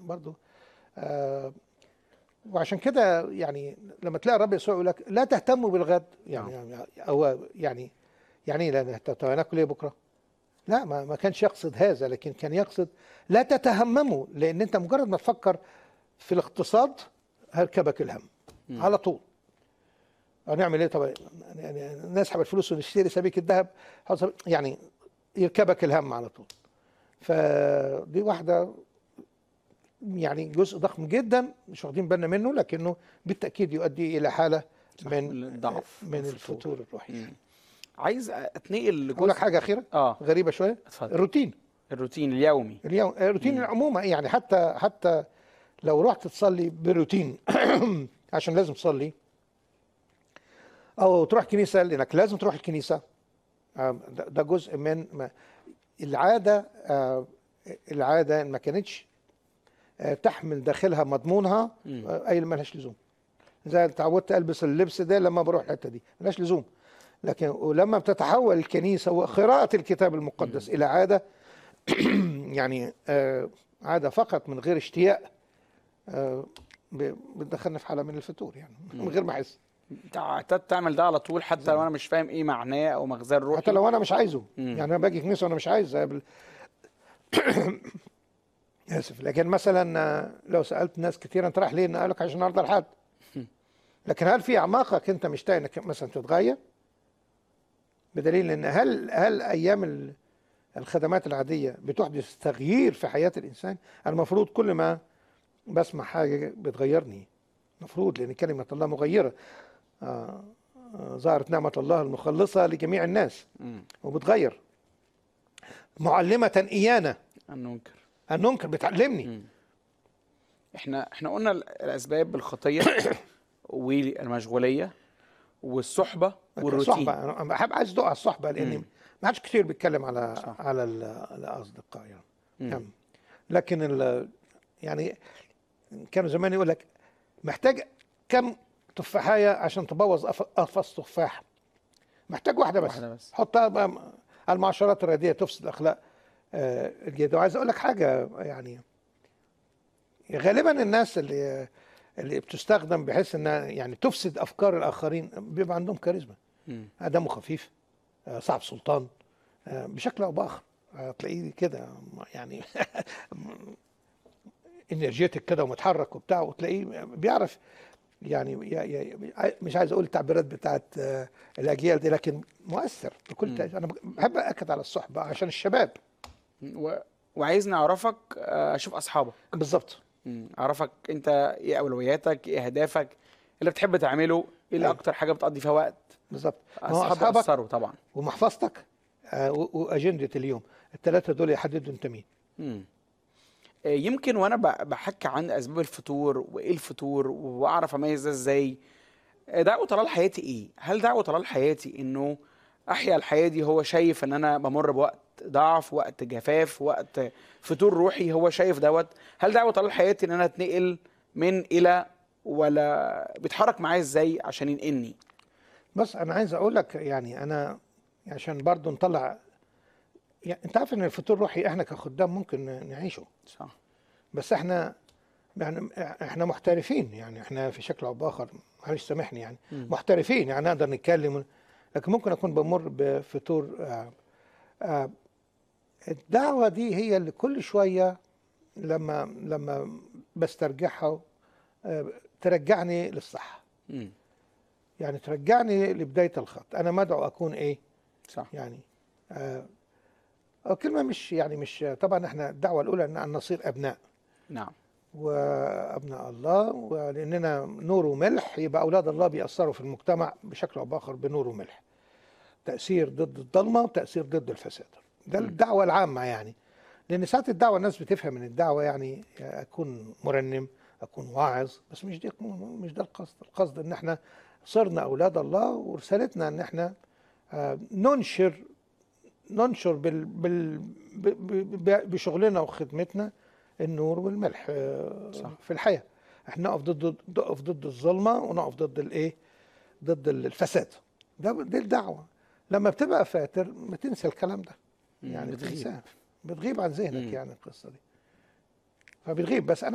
برضو آه وعشان كده يعني لما تلاقي الرب يسوع يقول لك لا تهتموا بالغد يعني, يعني او يعني يعني إيه لا نهتم ناكل ايه بكره؟ لا ما, ما كانش يقصد هذا لكن كان يقصد لا تتهمموا لان انت مجرد ما تفكر في الاقتصاد هركبك الهم مم. على طول هنعمل ايه طب يعني نسحب الفلوس ونشتري سبيك الذهب حط سبيك- يعني يركبك الهم على طول فدي واحده يعني جزء ضخم جدا مش واخدين بالنا منه لكنه بالتاكيد يؤدي الى حاله صح، من من الضعف من والفتور. الفتور الروحي مم. عايز اتنقل اقول لك لجزء حاجه اخيره اه غريبه شويه اتفضل الروتين الروتين اليومي اليوم الروتين العموما يعني حتى حتى لو رحت تصلي بروتين عشان لازم تصلي او تروح كنيسه لانك لازم تروح الكنيسه آه، ده ده جزء من ما العاده آه، العاده إن ما كانتش آه، تحمل داخلها مضمونها مم. آه، اي ملهاش لزوم زي اتعودت البس اللبس ده لما بروح الحته دي ملهاش لزوم لكن ولما بتتحول الكنيسه وقراءه الكتاب المقدس الى عاده يعني آه، عاده فقط من غير اشتياق آه، ب- بتدخلنا في حاله من الفتور يعني من غير ما احس انت اعتدت تعمل ده على طول حتى لو انا مش فاهم ايه معناه او مغزاه الروحي حتى لو انا مش عايزه مم. يعني انا باجي كنيسه وانا مش عايز قبل اسف لكن مثلا آه، لو سالت ناس كتير انت رايح ليه؟ قال لك عشان ارضى لحد لكن هل في اعماقك انت مشتاق انك مثلا تتغير؟ بدليل ان هل هل ايام ال- الخدمات العاديه بتحدث تغيير في حياه الانسان؟ أنا المفروض كل ما بسمع حاجه بتغيرني المفروض لان كلمه الله مغيره آه، آه، ظهرت نعمه الله المخلصه لجميع الناس مم. وبتغير معلمة إيانا ان ننكر أن ننكر بتعلمني مم. احنا احنا قلنا ال- الاسباب الخطيه والمشغوليه والصحبه والروتين الصحبة أنا بحب عايز أدق على الصحبة لأن مم. ما حدش كتير بيتكلم على صح. على ال- الأصدقاء يعني مم. نعم. لكن ال- يعني كانوا زمان يقول لك محتاج كم تفاحية عشان تبوظ قف- قفص تفاح محتاج واحدة بس واحدة بس. حطها بقى م- على المعاشرات الرديئة تفسد الأخلاق آه، الجيدة وعايز أقول لك حاجة يعني غالبا الناس اللي اللي بتستخدم بحيث انها يعني تفسد افكار الاخرين بيبقى عندهم كاريزما مم. دمه خفيف آه، صعب سلطان آه، بشكل او باخر آه، تلاقيه كده يعني انرجيتك كده ومتحرك وبتاع وتلاقيه بيعرف يعني ي- ي- مش عايز اقول التعبيرات بتاعت آه، الاجيال دي لكن مؤثر بكل تأكيد. انا بحب اكد على الصحبه عشان الشباب و... وعايزني اعرفك آه، اشوف اصحابك بالظبط مم. اعرفك انت ايه اولوياتك ايه اهدافك إيه اللي بتحب تعمله ايه اللي أيوة. اكتر حاجه بتقضي فيها وقت بالظبط ما هو اصحاب اصحابك اثروا طبعا ومحفظتك آه، و- واجنده اليوم الثلاثه دول يحددوا انت مين مم. آه، يمكن وانا ب- بحكي عن اسباب الفتور وايه الفتور واعرف اميز ده ازاي آه، دعوه طلال حياتي ايه هل دعوه طلال حياتي انه احيا الحياه دي هو شايف ان انا بمر بوقت ضعف وقت جفاف وقت فتور روحي هو شايف دوت هل دعوه طلال حياتي ان انا اتنقل من الى ولا بيتحرك معايا ازاي عشان ينقلني بس انا عايز اقول لك يعني انا عشان برضو نطلع يعني انت عارف ان الفطور الروحي احنا كخدام ممكن نعيشه صح بس احنا يعني احنا محترفين يعني احنا في شكل او باخر معلش سامحني يعني مم. محترفين يعني نقدر نتكلم لكن ممكن اكون بمر بفطور آه، آه، الدعوه دي هي اللي كل شويه لما لما بسترجعها آه، ترجعني للصح مم. يعني ترجعني لبدايه الخط انا مدعو اكون ايه صح يعني آه آه، كلمه مش يعني مش طبعا احنا الدعوه الاولى ان أن نصير ابناء نعم وابناء الله ولاننا نور وملح يبقى اولاد الله بيأثروا في المجتمع بشكل او باخر بنور وملح تأثير ضد الضلمه وتأثير ضد الفساد ده الدعوه العامه يعني لان ساعات الدعوه الناس بتفهم من الدعوه يعني اكون مرنم اكون واعظ بس مش دي مش ده القصد القصد ان احنا صرنا اولاد الله ورسالتنا ان احنا آه، ننشر ننشر بال بال ب- ب- ب- بشغلنا وخدمتنا النور والملح آه، صح. في الحياه احنا نقف ضد نقف ضد الظلمه ونقف ضد الايه ضد الفساد ده دي الدعوه لما بتبقى فاتر بتنسى الكلام ده مم، يعني بتغيب. بتنساه بتغيب عن ذهنك مم. يعني القصه دي فبتغيب بس انا